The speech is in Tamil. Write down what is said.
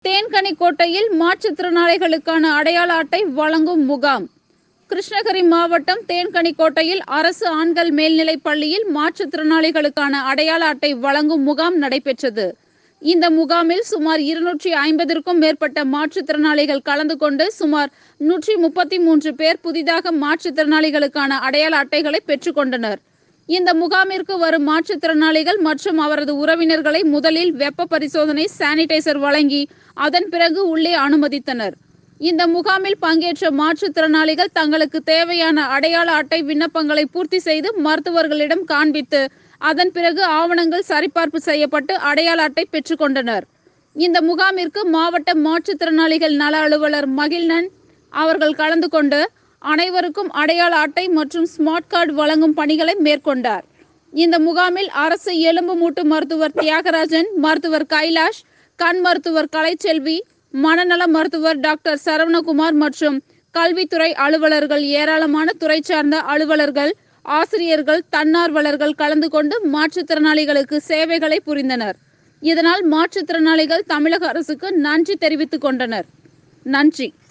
தேன்கனிக்கோட்டையில் மாற்றுத்திறனாளிகளுக்கான அடையாள அட்டை வழங்கும் முகாம் கிருஷ்ணகிரி மாவட்டம் தேன்கனிக்கோட்டையில் அரசு ஆண்கள் மேல்நிலைப் பள்ளியில் மாற்றுத்திறனாளிகளுக்கான அடையாள அட்டை வழங்கும் முகாம் நடைபெற்றது இந்த முகாமில் சுமார் இருநூற்றி ஐம்பதிற்கும் மேற்பட்ட மாற்றுத்திறனாளிகள் கலந்து கொண்டு சுமார் நூற்றி முப்பத்தி மூன்று பேர் புதிதாக மாற்றுத்திறனாளிகளுக்கான அடையாள அட்டைகளை பெற்றுக்கொண்டனர் இந்த முகாமிற்கு வரும் மாற்றுத்திறனாளிகள் மற்றும் அவரது உறவினர்களை முதலில் வெப்ப பரிசோதனை சானிடைசர் வழங்கி அதன் பிறகு உள்ளே அனுமதித்தனர் இந்த முகாமில் பங்கேற்ற மாற்றுத்திறனாளிகள் தங்களுக்கு தேவையான அடையாள அட்டை விண்ணப்பங்களை பூர்த்தி செய்து மருத்துவர்களிடம் காண்பித்து அதன் பிறகு ஆவணங்கள் சரிபார்ப்பு செய்யப்பட்டு அடையாள அட்டை பெற்றுக்கொண்டனர் இந்த முகாமிற்கு மாவட்ட மாற்றுத்திறனாளிகள் நல அலுவலர் மகிழ்நன் அவர்கள் கலந்து கொண்டு அனைவருக்கும் அடையாள அட்டை மற்றும் ஸ்மார்ட் கார்டு வழங்கும் பணிகளை மேற்கொண்டார் இந்த முகாமில் அரசு எலும்பு மூட்டு மருத்துவர் தியாகராஜன் மருத்துவர் கைலாஷ் கண் மருத்துவர் கலைச்செல்வி மனநல மருத்துவர் டாக்டர் சரவணகுமார் மற்றும் கல்வித்துறை அலுவலர்கள் ஏராளமான துறை சார்ந்த அலுவலர்கள் ஆசிரியர்கள் தன்னார்வலர்கள் கலந்து கொண்டு மாற்றுத்திறனாளிகளுக்கு சேவைகளை புரிந்தனர் இதனால் மாற்றுத்திறனாளிகள் தமிழக அரசுக்கு நன்றி தெரிவித்துக் கொண்டனர் நன்றி